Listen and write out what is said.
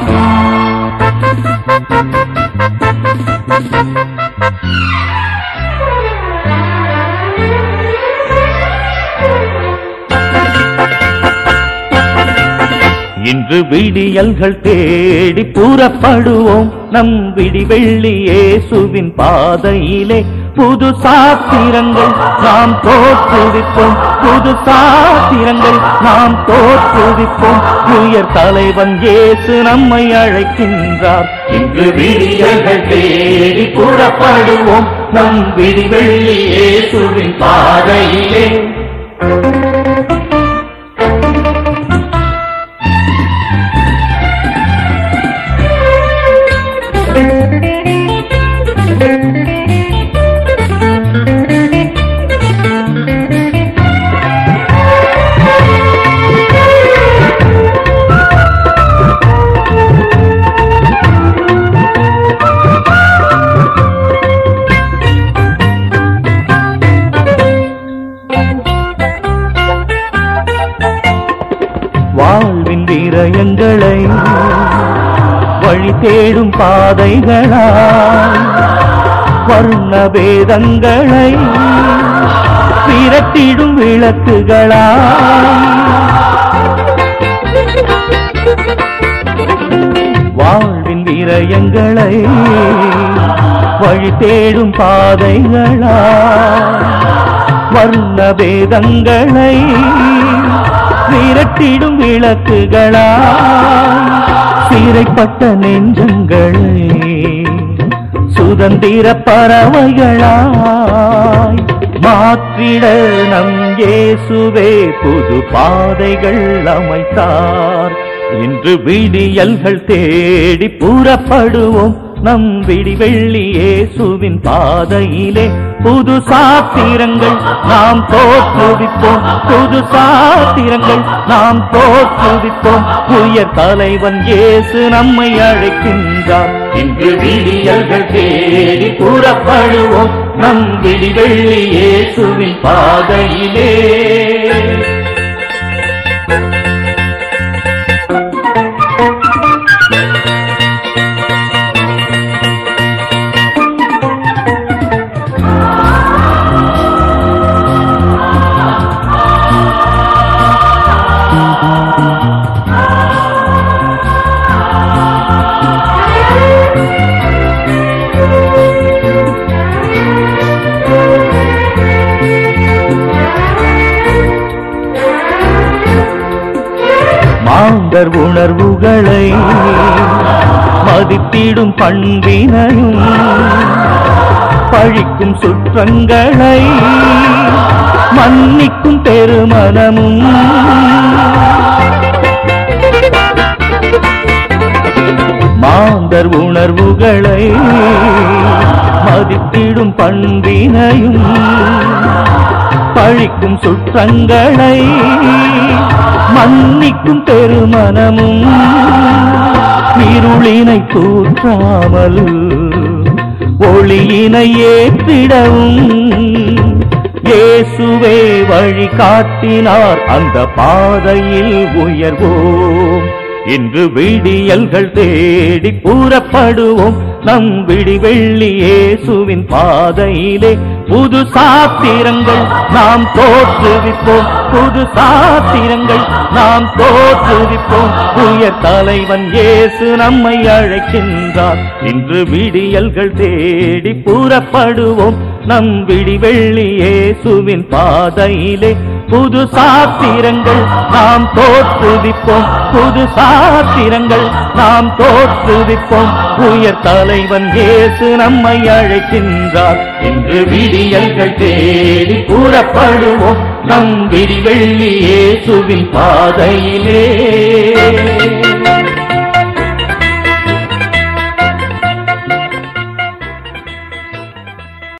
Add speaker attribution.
Speaker 1: இன்று விடியல்கள் தேடி புறப்படுவோம் நம் விடிவெள்ளி இயேசுவின் பாதையிலே புது சாத்திரங்கள் நாம் தோற்றுவிப்போம் புது சாத்திரங்கள் நாம் தோற்றுவிப்போம் உயர் தலைவன் இயேசு நம்மை அழைக்கின்றார் இன்று விடியல்கள் தேடி புறப்படுவோம் நம் விடிவெள்ளி இயேசுவின் பாதையிலே வாழ்வின் வீரயங்களை வழி தேடும் பாதைகளாய் வர்ண வேதங்களை விரட்டிடும் விளக்குகளாய் வாழ்வின் வீரயங்களை வழி தேடும் பாதைகளாய் வர்ண வேதங்களை விரட்டிடும் விளக்குகளாய் சிறைப்பட்ட நெஞ்சங்களை சுதந்திர பறவைகளாய் மாற்றிட நம் இயேசுவே புது பாதைகள் அமைத்தார் இன்று விடியல்கள் தேடி புறப்படுவோம் நம் விடிவெள்ளி இயேசுவின் பாதையிலே புது சாத்திரங்கள் நாம் தோற்றுவிப்போம் புது சாத்திரங்கள் நாம் தோற்றுவிப்போம் உயர் தலைவன் இயேசு நம்மை அழைக்கின்றார் இன்று விடியல்கள் தேடி புறப்படுவோம் நம் விடிவெள்ளி இயேசுவின் பாதையிலே மாந்தர் உணர்வுகளை மதித்திடும் பண்பினையும் பழிக்கும் சுற்றங்களை மன்னிக்கும் பெருமனமும் மாந்தர் உணர்வுகளை மதித்திடும் பண்பினையும் பழிக்கும் சுற்றங்களை மன்னிக்கும் பெருமனமும் இருளினை தூற்றாமல் ஒளியினை ஏற்றிடவும் இயேசுவே வழி காட்டினார் அந்த பாதையில் உயர்வோம் இன்று விடியல்கள் தேடி கூறப்படுவோம் நம் விடிவெள்ளி இயேசுவின் பாதையிலே புது சாத்திரங்கள் நாம் தோற்றுவிப்போம் புது சாத்திரங்கள் நாம் தோற்றுவிப்போம் உயர் தலைவன் இயேசு நம்மை அழைக்கின்றார் இன்று விடியல்கள் தேடி கூறப்படுவோம் நம் விடிவெள்ளி இயேசுவின் பாதையிலே புது சாத்திரங்கள் நாம் தோற்றுவிப்போம் புது சாத்திரங்கள் நாம் தோற்றுவிப்போம் உயர் தலைவன் இயேசு நம்மை அழைக்கின்றார் இன்று விடியல்கள் தேடி கூறப்படுவோம் நம் விடிவெள்ளி இயேசுவின் பாதையிலே